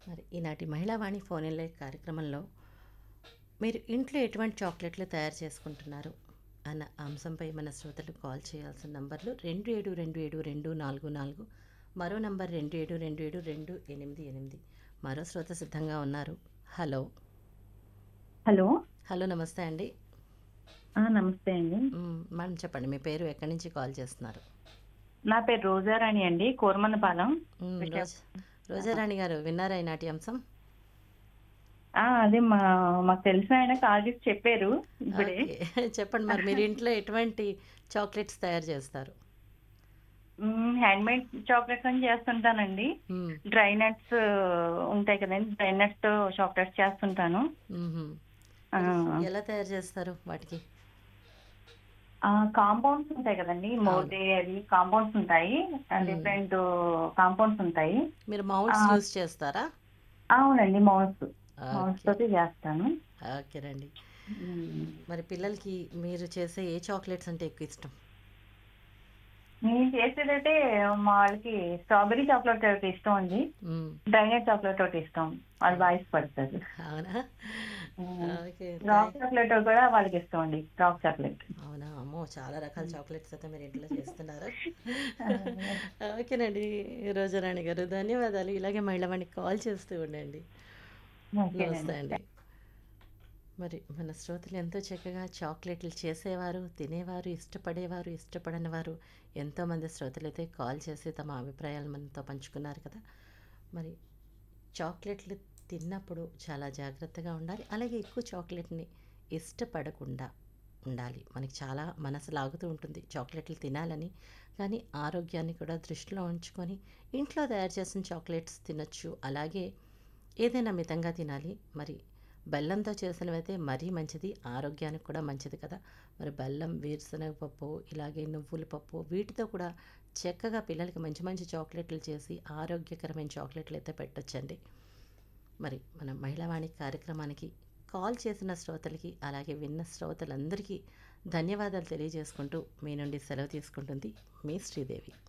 మరి ఈనాటి మహిళావాణి phone in live కార్యక్రమంలో మీరు ఇంట్లో ఎటువంటి చాక్లెట్లు తయారు చేసుకుంటున్నారు అన్న అంశంపై మన శ్రోతలు కాల్ చేయాల్సిన నంబర్లు రెండు ఏడు రెండు ఏడు రెండు నాలుగు నాలుగు మరో నంబర్ రెండు ఏడు రెండు ఏడు రెండు ఎనిమిది ఎనిమిది మరో శ్రోత సిద్ధంగా ఉన్నారు హలో హలో హలో నమస్తే అండి ఆ, నమస్తే అండి మ్, మేడం చెప్పండి మీ పేరు ఎక్కడి నుంచి కాల్ చేస్తున్నారు నా పేరు రోజారాణి అండి కోరమన్నపాలెం మ్, విశాఖ- రోజ రోజారాణి గారు విన్నారా ఈనాటి అంశం ఆ, అదే మా మాకు తెలిసిన ఆయన కాల్ చేసి చెప్పారు ఇప్పుడే ఓకే. చెప్పండి మరి మీరు ఇంట్లో ఎటువంటి చాక్లెట్స్ తయారు చేస్తారు హ్యాండ్ మేడ్ చాక్లెట్స్ అని చేస్తుంటానండి మ్, డ్రై నట్స్ ఉంటాయి కదండి డ్రై నట్స్ తో చాక్లెట్స్ చేస్తుంటాను మ్మ్హ్మ్. ఆ, ఎలా తయారు చేస్తారు వాటికి ఆ, కాంపౌండ్స్ ఉంటాయి కదండి మోదే అవి కాంపౌండ్స్ ఉంటాయి డిఫరెంట్ కాంపౌండ్స్ ఉంటాయి మీరు మౌల్డ్స్ ఆ. యూస్ చేస్తారా అవునండి మౌస్ మౌస్ ఓకే తోటి చేస్తాను ఓకేనండి మ్మ్. మరి పిల్లలకి మీరు చేసే ఏ చాక్లెట్స్ అంటే ఎక్కువ ఇష్టం నేను చేసేదైతే మా వాళ్ళకి స్ట్రాబెరీ చాక్లెట్ ఒకటి ఇష్టం అండి మ్మ్. డ్రై నట్ చాక్లెట్ ఒకటి ఇష్టం వాళ్ళు బాగా ఇష్టపడతారు అవునా ఓకే రాక్ చాక్లెట్ కూడా వాళ్ళకి ఇష్టం అండి రాక్ చాక్లెట్ అవునా అమ్మో చాలా రకాల చాక్లెట్స్ అయితే మీరు ఇంట్లో చేస్తున్నారు ఓకేనండి రోజారాణి గారు ధన్యవాదాలు ఇలాగే మహిళవాణికి కాల్ చేస్తూ ఉండండి నమస్తే అండి మరి మన శ్రోతలు ఎంతో చక్కగా చాక్లెట్లు చేసేవారు తినేవారు ఇష్టపడేవారు ఇష్టపడని వారు ఎంతోమంది శ్రోతలు అయితే కాల్ చేసి తమ అభిప్రాయాలు మనతో పంచుకున్నారు కదా మరి చాక్లెట్లు తిన్నప్పుడు చాలా జాగ్రత్తగా ఉండాలి అలాగే ఎక్కువ చాక్లెట్ని ఇష్టపడకుండా ఉండాలి మనకి చాలా మనసు లాగుతూ ఉంటుంది చాక్లెట్లు తినాలని కానీ ఆరోగ్యాన్ని కూడా దృష్టిలో ఉంచుకొని ఇంట్లో తయారు చేసిన చాక్లెట్స్ తినొచ్చు అలాగే ఏదైనా మితంగా తినాలి మరి బెల్లంతో చేసినవైతే మరీ మంచిది ఆరోగ్యానికి కూడా మంచిది కదా మరి బెల్లం వేరుశనగ పప్పు ఇలాగే నువ్వుల పప్పు వీటితో కూడా చక్కగా పిల్లలకి మంచి మంచి చాక్లెట్లు చేసి ఆరోగ్యకరమైన చాక్లెట్లు అయితే పెట్టొచ్చండి మరి మన మహిళావాణి కార్యక్రమానికి కాల్ చేసిన శ్రోతలకి అలాగే విన్న శ్రోతలందరికీ ధన్యవాదాలు తెలియజేసుకుంటూ మీ నుండి సెలవు తీసుకుంటుంది మీ శ్రీదేవి